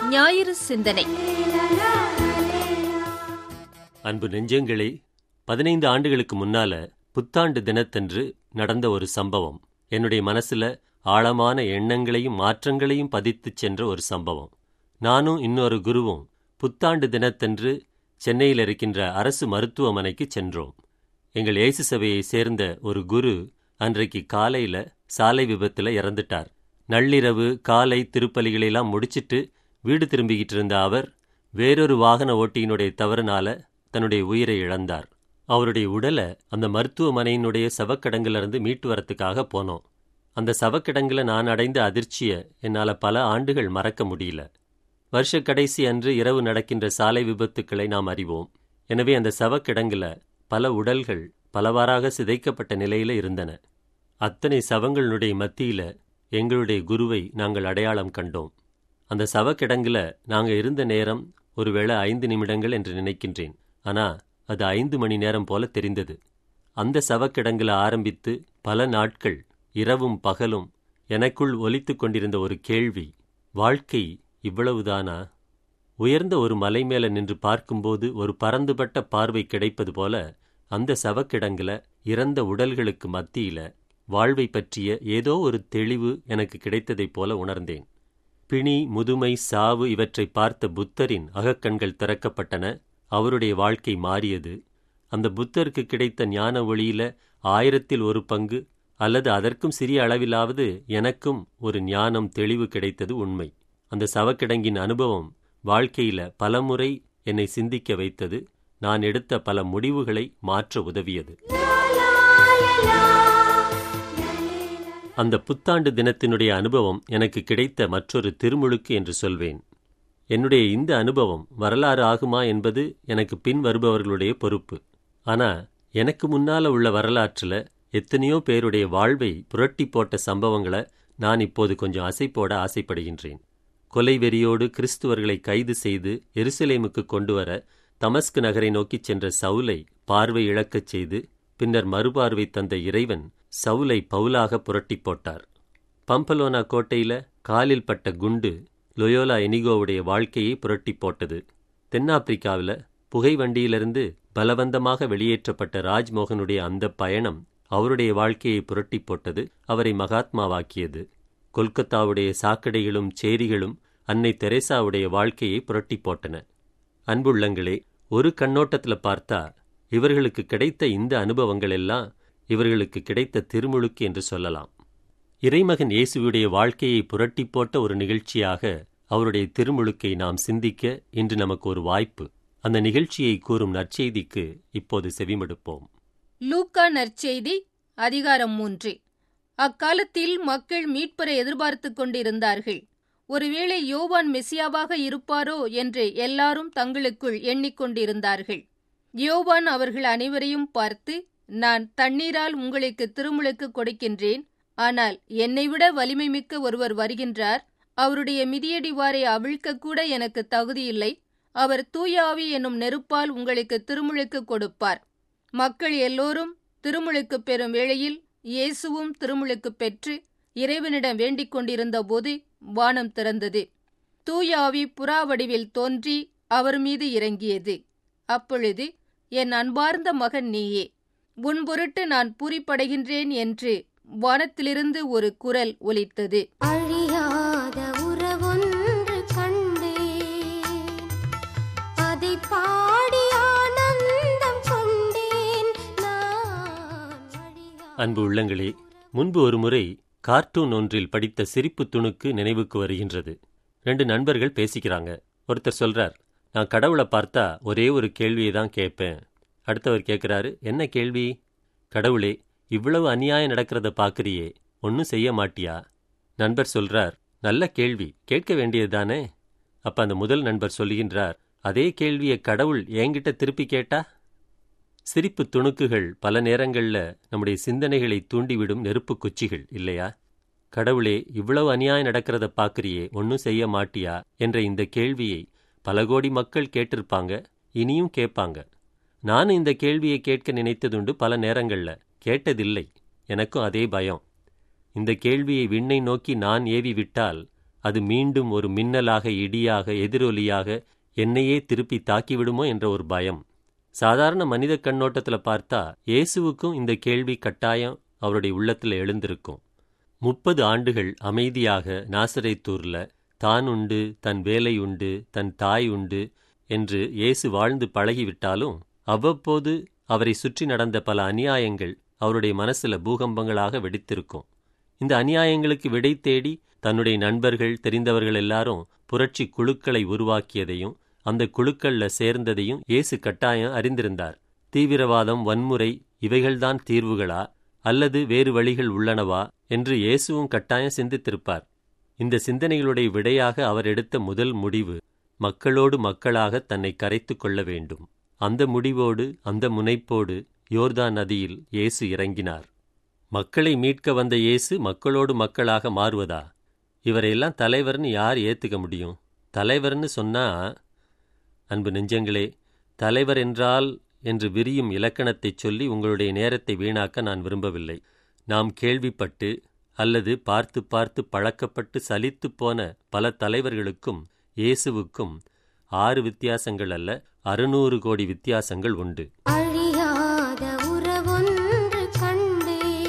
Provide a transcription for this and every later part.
ஞாயிறு சிந்தனை அன்பு நெஞ்சங்களே பதினைந்து ஆண்டுகளுக்கு முன்னால புத்தாண்டு தினத்தன்று நடந்த ஒரு சம்பவம் என்னுடைய மனசுல ஆழமான எண்ணங்களையும் மாற்றங்களையும் பதித்துச் சென்ற ஒரு சம்பவம் நானும் இன்னொரு குருவும் புத்தாண்டு தினத்தன்று சென்னையில் இருக்கின்ற அரசு மருத்துவமனைக்கு சென்றோம் எங்கள் இயேசு சபையை சேர்ந்த ஒரு குரு அன்றைக்கு காலையில சாலை விபத்துல இறந்துட்டார் நள்ளிரவு காலை திருப்பலிகளெல்லாம் முடிச்சிட்டு வீடு திரும்பிக்கிட்டு இருந்த அவர் வேறொரு வாகன ஓட்டியினுடைய தவறுனால தன்னுடைய உயிரை இழந்தார் அவருடைய உடலை அந்த மருத்துவமனையினுடைய சவக்கிடங்குல இருந்து மீட்டு வரத்துக்காக போனோம் அந்த சவக்கிடங்குல நான் அடைந்த அதிர்ச்சியை என்னால் பல ஆண்டுகள் மறக்க முடியல வருஷ கடைசி அன்று இரவு நடக்கின்ற சாலை விபத்துக்களை நாம் அறிவோம் எனவே அந்த சவக்கிடங்குல பல உடல்கள் பலவாறாக சிதைக்கப்பட்ட நிலையில இருந்தன அத்தனை சவங்களுடைய மத்தியில எங்களுடைய குருவை நாங்கள் அடையாளம் கண்டோம் அந்த சவக்கிடங்குல நாங்க இருந்த நேரம் ஒருவேளை ஐந்து நிமிடங்கள் என்று நினைக்கின்றேன் ஆனா அது ஐந்து மணி நேரம் போல தெரிந்தது அந்த சவக்கிடங்குல ஆரம்பித்து பல நாட்கள் இரவும் பகலும் எனக்குள் ஒலித்துக் கொண்டிருந்த ஒரு கேள்வி வாழ்க்கை இவ்வளவுதானா உயர்ந்த ஒரு மலை மேல நின்று பார்க்கும்போது ஒரு பரந்துபட்ட பார்வை கிடைப்பது போல அந்த சவக்கிடங்குல இறந்த உடல்களுக்கு மத்தியில வாழ்வை பற்றிய ஏதோ ஒரு தெளிவு எனக்கு கிடைத்ததைப் போல உணர்ந்தேன் பிணி முதுமை சாவு இவற்றை பார்த்த புத்தரின் அகக்கண்கள் திறக்கப்பட்டன அவருடைய வாழ்க்கை மாறியது அந்த புத்தருக்கு கிடைத்த ஞான ஒளியில ஆயிரத்தில் ஒரு பங்கு அல்லது அதற்கும் சிறிய அளவிலாவது எனக்கும் ஒரு ஞானம் தெளிவு கிடைத்தது உண்மை அந்த சவக்கிடங்கின் அனுபவம் வாழ்க்கையில பலமுறை என்னை சிந்திக்க வைத்தது நான் எடுத்த பல முடிவுகளை மாற்ற உதவியது அந்த புத்தாண்டு தினத்தினுடைய அனுபவம் எனக்கு கிடைத்த மற்றொரு திருமுழுக்கு என்று சொல்வேன் என்னுடைய இந்த அனுபவம் வரலாறு ஆகுமா என்பது எனக்கு பின் வருபவர்களுடைய பொறுப்பு ஆனா எனக்கு முன்னால உள்ள வரலாற்றுல எத்தனையோ பேருடைய வாழ்வை புரட்டி போட்ட சம்பவங்களை நான் இப்போது கொஞ்சம் அசைப்போட ஆசைப்படுகின்றேன் கொலை வெறியோடு கிறிஸ்துவர்களை கைது செய்து எருசலேமுக்கு கொண்டு வர தமஸ்கு நகரை நோக்கிச் சென்ற சவுலை பார்வை இழக்கச் செய்து பின்னர் மறுபார்வை தந்த இறைவன் சவுலை பவுலாக புரட்டி போட்டார் பம்பலோனா கோட்டையில காலில் பட்ட குண்டு லொயோலா எனிகோவுடைய வாழ்க்கையை புரட்டி போட்டது தென்னாப்பிரிக்காவில் புகை வண்டியிலிருந்து பலவந்தமாக வெளியேற்றப்பட்ட ராஜ்மோகனுடைய அந்த பயணம் அவருடைய வாழ்க்கையை புரட்டி போட்டது அவரை மகாத்மாவாக்கியது கொல்கத்தாவுடைய சாக்கடைகளும் சேரிகளும் அன்னை தெரேசாவுடைய வாழ்க்கையை புரட்டி போட்டன அன்புள்ளங்களே ஒரு கண்ணோட்டத்தில் பார்த்தா இவர்களுக்கு கிடைத்த இந்த அனுபவங்கள் எல்லாம் இவர்களுக்கு கிடைத்த திருமுழுக்கு என்று சொல்லலாம் இறைமகன் இயேசுவுடைய வாழ்க்கையை புரட்டி போட்ட ஒரு நிகழ்ச்சியாக அவருடைய திருமுழுக்கை நாம் சிந்திக்க இன்று நமக்கு ஒரு வாய்ப்பு அந்த நிகழ்ச்சியை கூறும் நற்செய்திக்கு இப்போது செவிமடுப்போம் லூக்கா நற்செய்தி அதிகாரம் மூன்று அக்காலத்தில் மக்கள் மீட்பரை எதிர்பார்த்துக் கொண்டிருந்தார்கள் ஒருவேளை யோவான் மெசியாவாக இருப்பாரோ என்று எல்லாரும் தங்களுக்குள் எண்ணிக்கொண்டிருந்தார்கள் யோவான் அவர்கள் அனைவரையும் பார்த்து நான் தண்ணீரால் உங்களுக்கு திருமுழுக்கு கொடுக்கின்றேன் ஆனால் என்னைவிட வலிமை மிக்க ஒருவர் வருகின்றார் அவருடைய மிதியடிவாரை அவிழ்க்க கூட எனக்கு தகுதியில்லை அவர் தூயாவி என்னும் நெருப்பால் உங்களுக்கு திருமுழுக்கு கொடுப்பார் மக்கள் எல்லோரும் திருமுழுக்கு பெறும் வேளையில் இயேசுவும் திருமுழுக்கு பெற்று இறைவனிடம் வேண்டிக் கொண்டிருந்த போது வானம் திறந்தது தூயாவி புறா வடிவில் தோன்றி அவர் மீது இறங்கியது அப்பொழுது என் அன்பார்ந்த மகன் நீயே உன் பொருட்டு நான் பூரிப்படைகின்றேன் என்று வானத்திலிருந்து ஒரு குரல் ஒலித்தது அழியாத உறவொன்று கண்டேன் அதை பாடி ஆனந்தம் கொண்டேன் நான் அழியா அன்பு உள்ளங்களே முன்பு ஒரு முறை கார்ட்டூன் ஒன்றில் படித்த சிரிப்பு துணுக்கு நினைவுக்கு வருகின்றது ரெண்டு நண்பர்கள் பேசிக்கிறாங்க ஒருத்தர் சொல்றார் நான் கடவுளை பார்த்தா ஒரே ஒரு கேள்வியை தான் கேட்பேன் அடுத்தவர் கேட்குறாரு என்ன கேள்வி கடவுளே இவ்வளவு அநியாயம் நடக்கிறத பார்க்கறியே ஒன்றும் செய்ய மாட்டியா நண்பர் சொல்றார் நல்ல கேள்வி கேட்க வேண்டியதுதானே அப்ப அந்த முதல் நண்பர் சொல்லுகின்றார் அதே கேள்வியை கடவுள் என்கிட்ட திருப்பி கேட்டா சிரிப்பு துணுக்குகள் பல நேரங்கள்ல நம்முடைய சிந்தனைகளை தூண்டிவிடும் நெருப்பு குச்சிகள் இல்லையா கடவுளே இவ்வளவு அநியாயம் நடக்கிறத பார்க்கறியே ஒன்றும் செய்ய மாட்டியா என்ற இந்த கேள்வியை பல கோடி மக்கள் கேட்டிருப்பாங்க இனியும் கேட்பாங்க நானும் இந்த கேள்வியை கேட்க நினைத்ததுண்டு பல நேரங்கள்ல கேட்டதில்லை எனக்கும் அதே பயம் இந்த கேள்வியை விண்ணை நோக்கி நான் ஏவி விட்டால் அது மீண்டும் ஒரு மின்னலாக இடியாக எதிரொலியாக என்னையே திருப்பி தாக்கிவிடுமோ என்ற ஒரு பயம் சாதாரண மனித கண்ணோட்டத்தில் பார்த்தா இயேசுவுக்கும் இந்த கேள்வி கட்டாயம் அவருடைய உள்ளத்தில் எழுந்திருக்கும் முப்பது ஆண்டுகள் அமைதியாக நாசரைத்தூர்ல தான் உண்டு தன் வேலை உண்டு தன் தாய் உண்டு என்று இயேசு வாழ்ந்து பழகிவிட்டாலும் அவ்வப்போது அவரை சுற்றி நடந்த பல அநியாயங்கள் அவருடைய மனசுல பூகம்பங்களாக வெடித்திருக்கும் இந்த அநியாயங்களுக்கு விடை தேடி தன்னுடைய நண்பர்கள் தெரிந்தவர்கள் எல்லாரும் புரட்சி குழுக்களை உருவாக்கியதையும் அந்த குழுக்கள்ல சேர்ந்ததையும் இயேசு கட்டாயம் அறிந்திருந்தார் தீவிரவாதம் வன்முறை இவைகள்தான் தீர்வுகளா அல்லது வேறு வழிகள் உள்ளனவா என்று இயேசுவும் கட்டாயம் சிந்தித்திருப்பார் இந்த சிந்தனைகளுடைய விடையாக அவர் எடுத்த முதல் முடிவு மக்களோடு மக்களாக தன்னை கரைத்துக் கொள்ள வேண்டும் அந்த முடிவோடு அந்த முனைப்போடு யோர்தான் நதியில் இயேசு இறங்கினார் மக்களை மீட்க வந்த இயேசு மக்களோடு மக்களாக மாறுவதா இவரையெல்லாம் தலைவர்னு யார் ஏத்துக்க முடியும் தலைவர்னு சொன்னா அன்பு நெஞ்சங்களே தலைவர் என்றால் என்று விரியும் இலக்கணத்தைச் சொல்லி உங்களுடைய நேரத்தை வீணாக்க நான் விரும்பவில்லை நாம் கேள்விப்பட்டு அல்லது பார்த்து பார்த்து பழக்கப்பட்டு சலித்துப் போன பல தலைவர்களுக்கும் இயேசுவுக்கும் ஆறு வித்தியாசங்கள் அல்ல அறுநூறு கோடி வித்தியாசங்கள் உண்டு அழியாத உறவொன்று கண்டேன்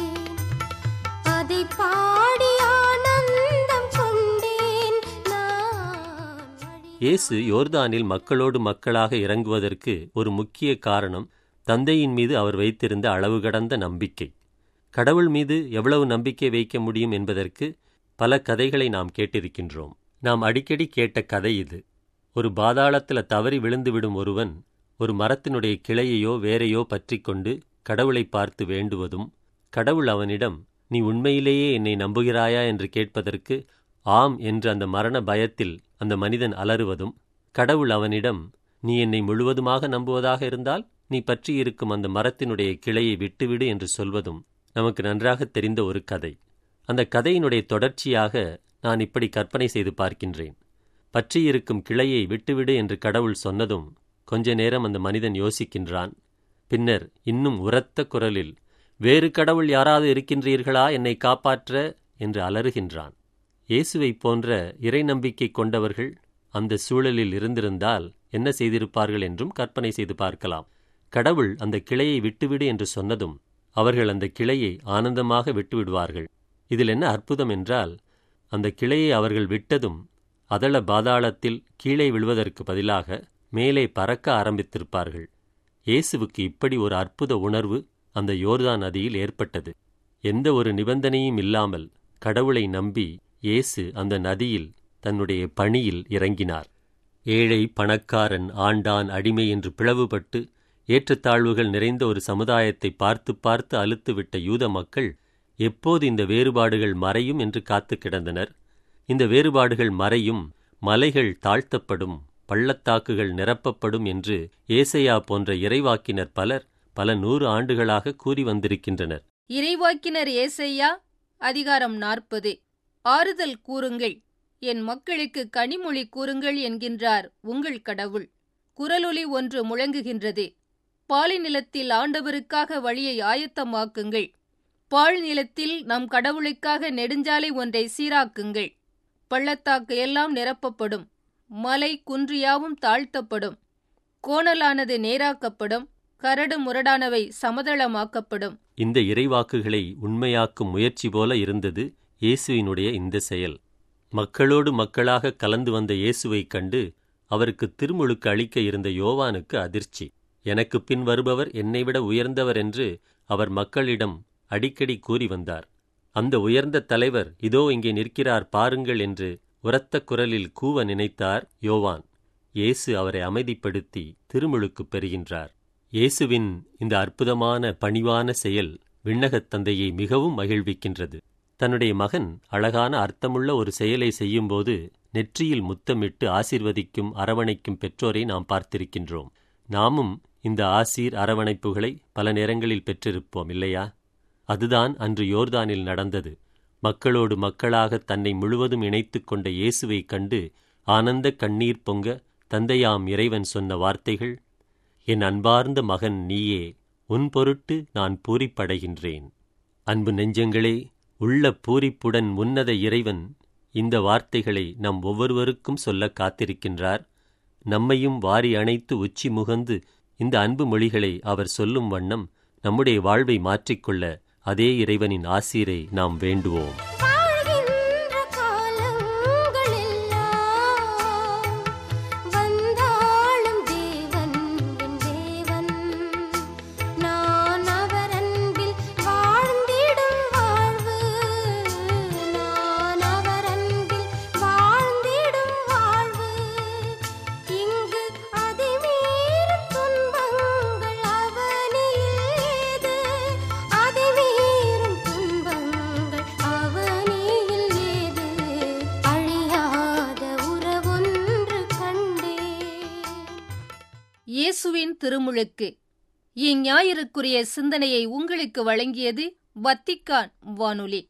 அதை பாடி ஆனந்தம் கொண்டேன் நான் அழி- இயேசு யோர்தானில் மக்களோடு மக்களாக இறங்குவதற்கு ஒரு முக்கிய காரணம் தந்தையின் மீது அவர் வைத்திருந்த அளவு கடந்த நம்பிக்கை கடவுள் மீது எவ்வளவு நம்பிக்கை வைக்க முடியும் என்பதற்கு பல கதைகளை நாம் கேட்டிருக்கின்றோம் நாம் அடிக்கடி கேட்ட கதை இது ஒரு பாதாளத்தில் தவறி விழுந்துவிடும் ஒருவன் ஒரு மரத்தினுடைய கிளையையோ வேரையோ பற்றிக்கொண்டு கடவுளை பார்த்து வேண்டுவதும் கடவுள் அவனிடம் நீ உண்மையிலேயே என்னை நம்புகிறாயா என்று கேட்பதற்கு ஆம் என்று அந்த மரண பயத்தில் அந்த மனிதன் அலறுவதும் கடவுள் அவனிடம் நீ என்னை முழுவதுமாக நம்புவதாக இருந்தால் நீ பற்றியிருக்கும் அந்த மரத்தினுடைய கிளையை விட்டுவிடு என்று சொல்வதும் நமக்கு நன்றாக தெரிந்த ஒரு கதை அந்த கதையினுடைய தொடர்ச்சியாக நான் இப்படி கற்பனை செய்து பார்க்கின்றேன் பற்றியிருக்கும் கிளையை விட்டுவிடு என்று கடவுள் சொன்னதும் கொஞ்ச நேரம் அந்த மனிதன் யோசிக்கின்றான் பின்னர் இன்னும் உரத்த குரலில் வேறு கடவுள் யாராவது இருக்கின்றீர்களா என்னை காப்பாற்ற என்று அலறுகின்றான் இயேசுவைப் போன்ற இறை நம்பிக்கை கொண்டவர்கள் அந்த சூழலில் இருந்திருந்தால் என்ன செய்திருப்பார்கள் என்றும் கற்பனை செய்து பார்க்கலாம் கடவுள் அந்த கிளையை விட்டுவிடு என்று சொன்னதும் அவர்கள் அந்த கிளையை ஆனந்தமாக விட்டுவிடுவார்கள் இதில் என்ன அற்புதம் என்றால் அந்த கிளையை அவர்கள் விட்டதும் அதள பாதாளத்தில் கீழே விழுவதற்கு பதிலாக மேலே பறக்க ஆரம்பித்திருப்பார்கள் இயேசுவுக்கு இப்படி ஒரு அற்புத உணர்வு அந்த யோர்தான் நதியில் ஏற்பட்டது எந்த ஒரு நிபந்தனையும் இல்லாமல் கடவுளை நம்பி இயேசு அந்த நதியில் தன்னுடைய பணியில் இறங்கினார் ஏழை பணக்காரன் ஆண்டான் அடிமை என்று பிளவுபட்டு ஏற்றத்தாழ்வுகள் நிறைந்த ஒரு சமுதாயத்தை பார்த்து பார்த்து அலுத்துவிட்ட யூத மக்கள் எப்போது இந்த வேறுபாடுகள் மறையும் என்று காத்து கிடந்தனர் இந்த வேறுபாடுகள் மறையும் மலைகள் தாழ்த்தப்படும் பள்ளத்தாக்குகள் நிரப்பப்படும் என்று ஏசையா போன்ற இறைவாக்கினர் பலர் பல நூறு ஆண்டுகளாக கூறி வந்திருக்கின்றனர் இறைவாக்கினர் ஏசையா அதிகாரம் நாற்பது ஆறுதல் கூறுங்கள் என் மக்களுக்கு கனிமொழி கூறுங்கள் என்கின்றார் உங்கள் கடவுள் குரலொலி ஒன்று முழங்குகின்றது பாலை நிலத்தில் ஆண்டவருக்காக வழியை ஆயத்தமாக்குங்கள் பாழ் நிலத்தில் நம் கடவுளுக்காக நெடுஞ்சாலை ஒன்றை சீராக்குங்கள் பள்ளத்தாக்கு எல்லாம் நிரப்பப்படும் மலை குன்றியாவும் தாழ்த்தப்படும் கோணலானது நேராக்கப்படும் கரடு முரடானவை சமதளமாக்கப்படும் இந்த இறைவாக்குகளை உண்மையாக்கும் முயற்சி போல இருந்தது இயேசுவினுடைய இந்த செயல் மக்களோடு மக்களாக கலந்து வந்த இயேசுவைக் கண்டு அவருக்கு திருமுழுக்கு அளிக்க இருந்த யோவானுக்கு அதிர்ச்சி எனக்கு பின் வருபவர் என்னைவிட உயர்ந்தவர் என்று அவர் மக்களிடம் அடிக்கடி கூறி வந்தார் அந்த உயர்ந்த தலைவர் இதோ இங்கே நிற்கிறார் பாருங்கள் என்று உரத்த குரலில் கூவ நினைத்தார் யோவான் இயேசு அவரை அமைதிப்படுத்தி திருமுழுக்கு பெறுகின்றார் இயேசுவின் இந்த அற்புதமான பணிவான செயல் விண்ணகத் தந்தையை மிகவும் மகிழ்விக்கின்றது தன்னுடைய மகன் அழகான அர்த்தமுள்ள ஒரு செயலை செய்யும்போது நெற்றியில் முத்தமிட்டு ஆசீர்வதிக்கும் அரவணைக்கும் பெற்றோரை நாம் பார்த்திருக்கின்றோம் நாமும் இந்த ஆசீர் அரவணைப்புகளை பல நேரங்களில் பெற்றிருப்போம் இல்லையா அதுதான் அன்று யோர்தானில் நடந்தது மக்களோடு மக்களாக தன்னை முழுவதும் இணைத்துக் கொண்ட இயேசுவைக் கண்டு ஆனந்த கண்ணீர் பொங்க தந்தையாம் இறைவன் சொன்ன வார்த்தைகள் என் அன்பார்ந்த மகன் நீயே உன் பொருட்டு நான் பூரிப்படைகின்றேன் அன்பு நெஞ்சங்களே உள்ள பூரிப்புடன் உன்னத இறைவன் இந்த வார்த்தைகளை நம் ஒவ்வொருவருக்கும் சொல்ல காத்திருக்கின்றார் நம்மையும் வாரி அணைத்து உச்சி முகந்து இந்த அன்பு மொழிகளை அவர் சொல்லும் வண்ணம் நம்முடைய வாழ்வை மாற்றிக்கொள்ள அதே இறைவனின் ஆசீரை நாம் வேண்டுவோம் வாழ்கின்ற காலங்கள் எல்லாம் வந்தாளும் தேவன் என் தேவன் நான் அவர் அன்பில் வாழ்ந்திடும் வாழ்வு நான் அவர் அன்பில் வாழ்ந்திடும் வாழ்வு இங்கு அதிமீறும் துன்பங்கள் அவனியில் ஏது அதிமீறும் துன்பங்கள் அவனியில் ஏது அழியாத உறவொன்று கண்டேன் இயேசுவின் திருமுழுக்கு இஞ்ஞாயிறுக்குரிய சிந்தனையை உங்களுக்கு வழங்கியது வத்திக்கான் வானொலி